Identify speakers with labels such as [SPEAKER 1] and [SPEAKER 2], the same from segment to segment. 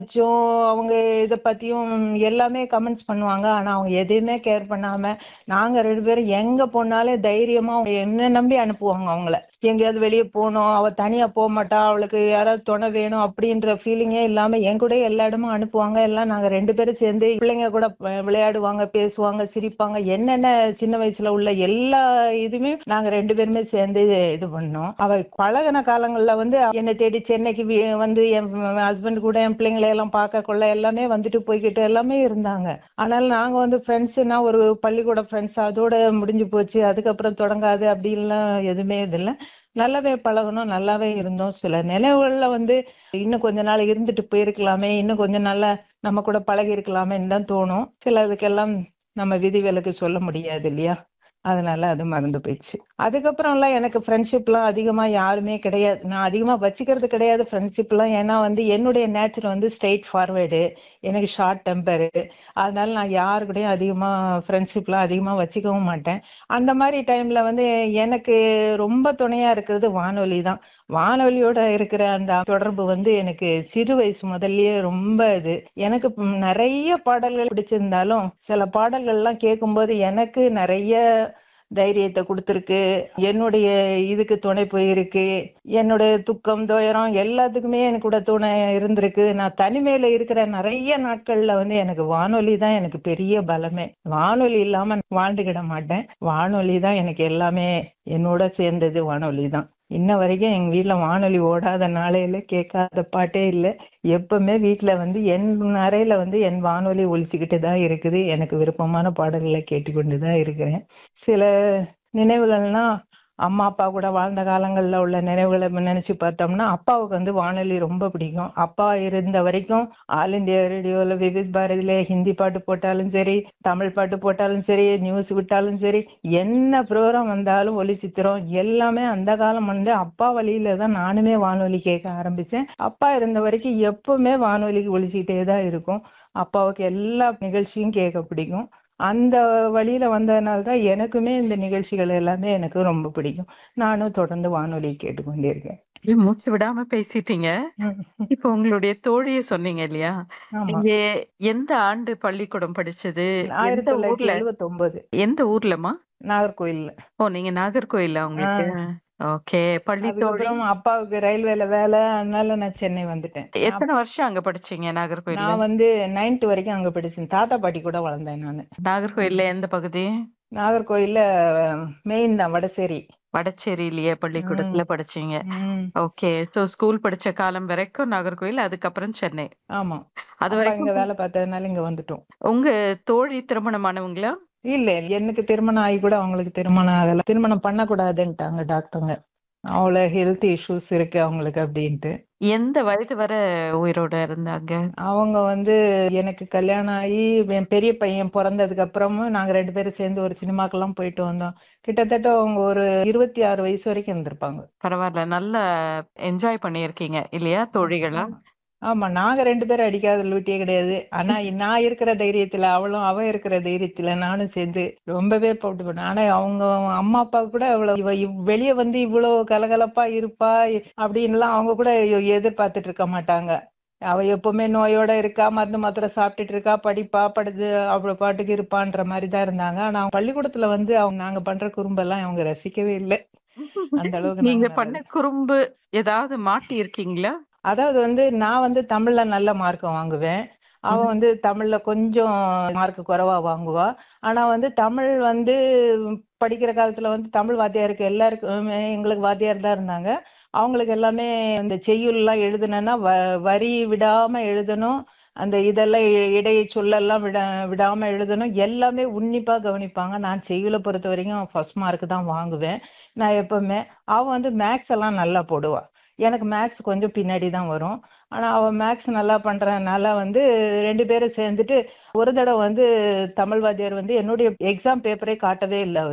[SPEAKER 1] பத்தியும் அவங்க இத பத்தியும் எல்லாமே கமெண்ட்ஸ் பண்ணுவாங்க ஆனா அவங்க எதையுமே கேர் பண்ணாம நாங்க ரெண்டு பேரும் எங்க போனாலே தைரியமா என்ன நம்பி அனுப்புவாங்க அவங்கள எங்கேயாவது வெளியே போகணும் அவ தனியா போக மாட்டா அவளுக்கு யாராவது துணை வேணும் அப்படின்ற ஃபீலிங்கே இல்லாம என் கூட எல்லா இடமும் அனுப்புவாங்க எல்லாம் நாங்க ரெண்டு பேரும் சேர்ந்து பிள்ளைங்க கூட வ- விளையாடுவாங்க பேசுவாங்க சிரிப்பாங்க என்னென்ன சின்ன வயசுல உள்ள எல்லா இதுவுமே நாங்க ரெண்டு பேருமே சேர்ந்து இது பண்ணோம் அவ பழகின காலங்கள்ல வந்து என்னை தேடி சென்னைக்கு வீ- வந்து என் ஹஸ்பண்ட் கூட என் பிள்ளைங்களை எல்லாம் பார்க்க கொள்ள எல்லாமே வந்துட்டு போய்கிட்டு எல்லாமே இருந்தாங்க ஆனால் நாங்க வந்து ஃப்ரெண்ட்ஸ்னா ஒரு பள்ளிக்கூட ஃப்ரெண்ட்ஸ் அதோட முடிஞ்சு போச்சு அதுக்கப்புறம் தொடங்காது அப்படின்லாம் எதுவுமே இது இல்ல நல்லாவே பழகணும் நல்லாவே இருந்தோம் சில நினைவுகள்ல வந்து இன்னும் கொஞ்ச நாள் இருந்துட்டு போயிருக்கலாமே இன்னும் கொஞ்ச நாள்ல நம்ம கூட பழகி இருக்கலாமேன்னு தான் தோணும் சில இதுக்கெல்லாம் நம்ம விதிவிலக்கு சொல்ல முடியாது இல்லையா அதனால அது மறந்து போயிடுச்சு அதுக்கப்புறம் எல்லாம் எனக்கு ஃப்ரெண்ட்ஷிப் எல்லாம் அதிகமா யாருமே கிடையாது நான் அதிகமா வச்சுக்கிறது கிடையாது ஃப்ரெண்ட்ஷிப் எல்லாம் ஏன்னா வந்து என்னுடைய நேச்சர் வந்து ஸ்ட்ரெயிட் ஃபார்வேர்டு எனக்கு ஷார்ட் டெம்பரு அதனால நான் யாரு கூடயும் அதிகமா ஃப்ரெண்ட்ஷிப் எல்லாம் அதிகமா வச்சுக்கவும் மாட்டேன் அந்த மாதிரி டைம்ல வந்து எனக்கு ரொம்ப துணையா இருக்கிறது வானொலி தான் வானொலியோட இருக்கிற அந்த தொடர்பு வந்து எனக்கு சிறு வயசு முதல்லயே ரொம்ப இது எனக்கு ம், நிறைய பாடல்கள் பிடிச்சிருந்தாலும் சில பாடல்கள்லாம் கேட்கும்போது எனக்கு நிறைய தைரியத்தை கொடுத்துருக்கு என்னுடைய இதுக்கு துணை போயிருக்கு என்னுடைய துக்கம் துயரம் எல்லாத்துக்குமே எனக்கு கூட துணை இருந்திருக்கு நான் தனிமையில இருக்கிற நிறைய நாட்கள்ல வந்து எனக்கு வானொலி தான் எனக்கு பெரிய பலமே வானொலி இல்லாம நான் வாழ்ந்துக்கிட மாட்டேன் வானொலி தான் எனக்கு எல்லாமே என்னோட சேர்ந்தது வானொலி தான் இன்ன வரைக்கும் எங்க வீட்ல வானொலி ஓடாத நாளையில கேட்காத பாட்டே இல்ல எப்பவுமே வீட்ல வந்து என் அறையில வந்து என் வானொலி ஒலிச்சுக்கிட்டு தான் இருக்குது எனக்கு விருப்பமான பாடல்களை கேட்டுக்கொண்டு தான் இருக்கிறேன் சில நினைவுகள்னா அம்மா அப்பா கூட வாழ்ந்த காலங்கள்ல உள்ள நினைவுகளை நினைச்சு பார்த்தோம்னா அப்பாவுக்கு வந்து வானொலி ரொம்ப பிடிக்கும் அப்பா இருந்த வரைக்கும் ஆல் இந்தியா ரேடியோல விவித் பாரதியில ஹிந்தி பாட்டு போட்டாலும் சரி தமிழ் பாட்டு போட்டாலும் சரி நியூஸ் விட்டாலும் சரி என்ன ப்ரோக்ராம் வந்தாலும் ஒலிச்சித்திரம் எல்லாமே அந்த காலம் வந்து அப்பா வழியில தான் நானுமே வானொலி கேட்க ஆரம்பிச்சேன் அப்பா இருந்த வரைக்கும் எப்பவுமே வானொலிக்கு ஒலிச்சிக்கிட்டே தான் இருக்கும் அப்பாவுக்கு எல்லா நிகழ்ச்சியும் கேட்க பிடிக்கும் அந்த வழியில வந்ததுனால தான் எனக்குமே இந்த நிகழ்ச்சிகள் எல்லாமே எனக்கு ரொம்ப பிடிக்கும் நானும் தொடர்ந்து வானொலி கேட்டுக்கொண்டே இருக்கேன்
[SPEAKER 2] அப்படியே மூச்சு விடாம பேசிட்டீங்க இப்ப உங்களுடைய தோழிய சொன்னீங்க இல்லையா
[SPEAKER 1] ஆமா
[SPEAKER 2] நீங்க எந்த ஆண்டு பள்ளிக்கூடம் படிச்சது
[SPEAKER 1] ஆயிரத்தி
[SPEAKER 2] எந்த
[SPEAKER 1] தொள்ளாயிரத்தி
[SPEAKER 2] ஊர்ல
[SPEAKER 1] எழுபத்தி ஒன்பது
[SPEAKER 2] எந்த ஊர்லமா
[SPEAKER 1] நாகர்கோயில்ல
[SPEAKER 2] ஓ நீங்க நாகர்கோயிலா உங்களுக்கு ஓகே பள்ளி தோழி
[SPEAKER 1] அதுக்கப்புறம் அப்பாவுக்கு ரயில்வேல வேலை அதனால நான் சென்னை வந்துட்டேன் நான்
[SPEAKER 2] எத்தனை வருஷம் அங்க படிச்சீங்க நாகர்கோயில்ல
[SPEAKER 1] நான் வந்து நைன்த் வரைக்கும் அங்க படிச்சேன் தாத்தா பாட்டி கூட வளர்ந்தேன் நானு
[SPEAKER 2] நாகர்கோயில்ல எந்த பகுதி
[SPEAKER 1] நாகர்கோயில்ல மெயின் தான் வடசேரி
[SPEAKER 2] வடச்சேரியிலேயே பள்ளிக்கூடத்துல படிச்சீங்க
[SPEAKER 1] ம்,
[SPEAKER 2] ஓகே சோ ஸ்கூல் படிச்ச காலம் வரைக்கும் நாகர்கோயில் அதுக்கப்புறம் சென்னை
[SPEAKER 1] ஆமா
[SPEAKER 2] அது
[SPEAKER 1] அப்பா
[SPEAKER 2] வரைக்கும்
[SPEAKER 1] இங்க வேலை பார்த்ததுனால இங்க வந்துட்டோம்
[SPEAKER 2] உங்க தோழி திருமணமானவங்களா
[SPEAKER 1] இல்ல எனக்கு திருமணம் ஆகி கூட அவங்களுக்கு திருமணம் ஆகல திருமணம் பண்ணக்கூடாதுன்ட்டாங்க டாக்டருங்க அவ்வளவு ஹெல்த் இஷ்யூஸ் இருக்கு அவங்களுக்கு அப்படின்ட்டு
[SPEAKER 2] எந்த வயது வரை உயிரோட இருந்தாங்க
[SPEAKER 1] அவங்க வந்து எனக்கு கல்யாணம் ஆகி என் பெரிய பையன் பிறந்ததுக்கு அப்புறமும் நாங்க ரெண்டு பேரும் சேர்ந்து ஒரு சினிமாக்கெல்லாம் போயிட்டு வந்தோம் கிட்டத்தட்ட அவங்க ஒரு இருபத்தி ஆறு வயசு வரைக்கும் இருந்திருப்பாங்க
[SPEAKER 2] பரவாயில்ல நல்லா என்ஜாய் பண்ணியிருக்கீங்க இல்லையா தோழிகளா
[SPEAKER 1] ஆமா ஆமா, நாங்க ரெண்டு பேரும் அடிக்காத லூட்டியே கிடையாது ஆனா நான் இருக்கிற தைரியத்துல அவளும் அவ இருக்கிற தைரியத்துல நானும் சேர்ந்து ரொம்பவே போட்டு பண்ணோம் ஆனா அவங்க அம்மா அப்பா கூட அவ்வளவு இவ இவ்- வெளிய வந்து இவ்வளவு கலகலப்பா இருப்பா அப்படின்னுலாம் அவங்க கூட எ- எதிர்பார்த்துட்டு இருக்க மாட்டாங்க அவ எப்பவுமே நோயோட இருக்கா மருந்து மாத்திரை சாப்பிட்டுட்டு இருக்கா படிப்பா படுது அவ்வளவு பாட்டுக்கு இருப்பான்ற மாதிரி தான் இருந்தாங்க ஆனா அவங்க பள்ளிக்கூடத்துல வந்து அவங்க நாங்க பண்ற குறும்பெல்லாம் அவங்க ரசிக்கவே இல்லை அந்த அளவுக்கு
[SPEAKER 2] நீங்க
[SPEAKER 1] நாங்க
[SPEAKER 2] பண்ண
[SPEAKER 1] நல்ல
[SPEAKER 2] குறும்பு ஏதாவது மாட்டி இருக்கீங்களா
[SPEAKER 1] அதாவது வந்து நான் வந்து தமிழ்ல நல்ல மார்க் வாங்குவேன் அவ
[SPEAKER 2] ம்.
[SPEAKER 1] வந்து தமிழ்ல கொஞ்சம் மார்க் குறைவா வாங்குவா ஆனா வந்து தமிழ் வந்து படிக்கிற காலத்துல வந்து தமிழ் வாத்தியாருக்கு எல்லாருக்குமே எங்களுக்கு வாத்தியார் தான் இருந்தாங்க அவங்களுக்கு எல்லாமே அந்த செய்யுள் எல்லாம் எழுதுனேன்னா வ வரி விடாம எழுதணும் அந்த இதெல்லாம் இ- இடை சொல்லெல்லாம் விட விடாம எழுதணும் எல்லாமே உன்னிப்பா கவனிப்பாங்க நான் செய்யுளை பொறுத்த வரைக்கும் ஃபர்ஸ்ட் மார்க் தான் வாங்குவேன் நான் எப்பவுமே அவ வந்து மேக்ஸ் எல்லாம் நல்லா போடுவா எனக்கு மேக்ஸ் கொஞ்சம் பின்னாடி தான் வரும் ஆனா அவ மேக்ஸ் நல்லா பண்றதுனால வந்து ரெண்டு பேரும் சேர்ந்துட்டு ஒரு தடவை வந்து தமிழ் வாத்தியார் வந்து என்னுடைய எக்ஸாம் பேப்பரே காட்டவே இல்லை அவரு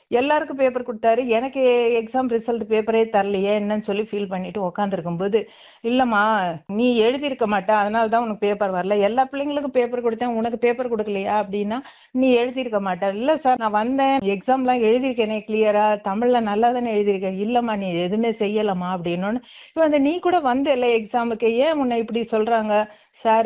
[SPEAKER 1] எல்லாருக்கும் பேப்பர் கொடுத்தாரு எனக்கு எக்ஸாம் ரிசல்ட் பேப்பரே தரலையே என்னன்னு சொல்லி ஃபீல் பண்ணிட்டு உட்காந்துருக்கும் போது இல்லம்மா நீ எழுதியிருக்க மாட்ட அதனால தான் உனக்கு பேப்பர் வரல எல்லா பிள்ளைங்களுக்கும் பேப்பர் கொடுத்தேன் உனக்கு பேப்பர் கொடுக்கலையா அப்படின்னா நீ எழுதியிருக்க மாட்ட இல்ல சார் நான் வந்தேன் எக்ஸாம்லாம் எழுதியிருக்கேனே கிளியரா தமிழ்ல நல்லா தானே எழுதியிருக்கேன் இல்லம்மா நீ எதுவுமே செய்யலம்மா அப்படின்னு இப்போ வந்து நீ கூட வந்த இல்லை எக்ஸாமுக்கு ஏன் உன்னை இப்படி சொல்றாங்க சார்